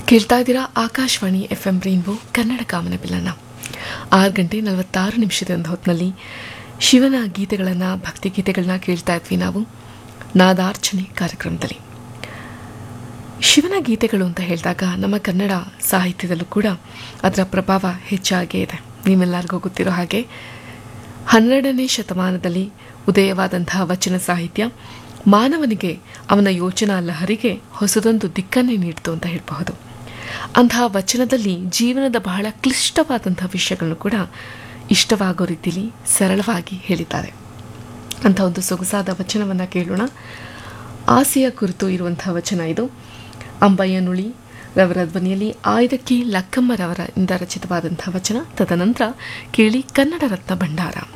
ಕೇಳ್ತಾ ಇದ್ದೀರಾ Akashvani F M rainbow Kannada ಕಾಮನ ಬಿಲ್ಲನ ಆರು ಗಂಟೆ ನಲವತ್ತಾರು ನಿಮಿಷದ ಹೊತ್ತಿನಲ್ಲಿ ಶಿವನ ಗೀತೆಗಳನ್ನು ಭಕ್ತಿ ಗೀತೆಗಳನ್ನ ಕೇಳ್ತಾ ಇದ್ವಿ ನಾವು ನಾದಾರ್ಚನೆ ಕಾರ್ಯಕ್ರಮದಲ್ಲಿ ಶಿವನ ಗೀತೆಗಳು ಅಂತ ಹೇಳಿದಾಗ ನಮ್ಮ ಕನ್ನಡ ಸಾಹಿತ್ಯದಲ್ಲೂ ಕೂಡ ಅದರ ಪ್ರಭಾವ ಹೆಚ್ಚಾಗೇ ಇದೆ ನಿಮ್ಮೆಲ್ಲರಿಗೂ ಗೊತ್ತಿರೋ ಹಾಗೆ ಹನ್ನೆರಡನೇ ಶತಮಾನದಲ್ಲಿ ಉದಯವಾದಂತಹ ವಚನ ಸಾಹಿತ್ಯ ಮಾನವನಿಗೆ ಅವನ ಯೋಚನಾ ಲಹರಿಗೆ ಹೊಸದೊಂದು ದಿಕ್ಕನ್ನೇ ನೀಡಿತು ಅಂತ ಹೇಳಬಹುದು ಅಂತಹ ವಚನದಲ್ಲಿ ಜೀವನದ ಬಹಳ ಕ್ಲಿಷ್ಟವಾದಂತಹ ವಿಷಯಗಳನ್ನು ಕೂಡ ಇಷ್ಟವಾಗೋ ರೀತಿಯಲ್ಲಿ ಸರಳವಾಗಿ ಹೇಳಿದ್ದಾರೆ ಅಂಥ ಒಂದು ಸೊಗಸಾದ ವಚನವನ್ನು ಕೇಳೋಣ ಆಸೆಯ ಕುರಿತು ಇರುವಂತಹ ವಚನ ಇದು ಅಂಬಯ್ಯನುಳಿ ರವರ ಧ್ವನಿಯಲ್ಲಿ ಆಯ್ದಕ್ಕಿ ಲಕ್ಕಮ್ಮರವರ ಇಂದ ರಚಿತವಾದಂತಹ ವಚನ ತದನಂತರ ಕೇಳಿ ಕನ್ನಡ ರತ್ನ ಭಂಡಾರ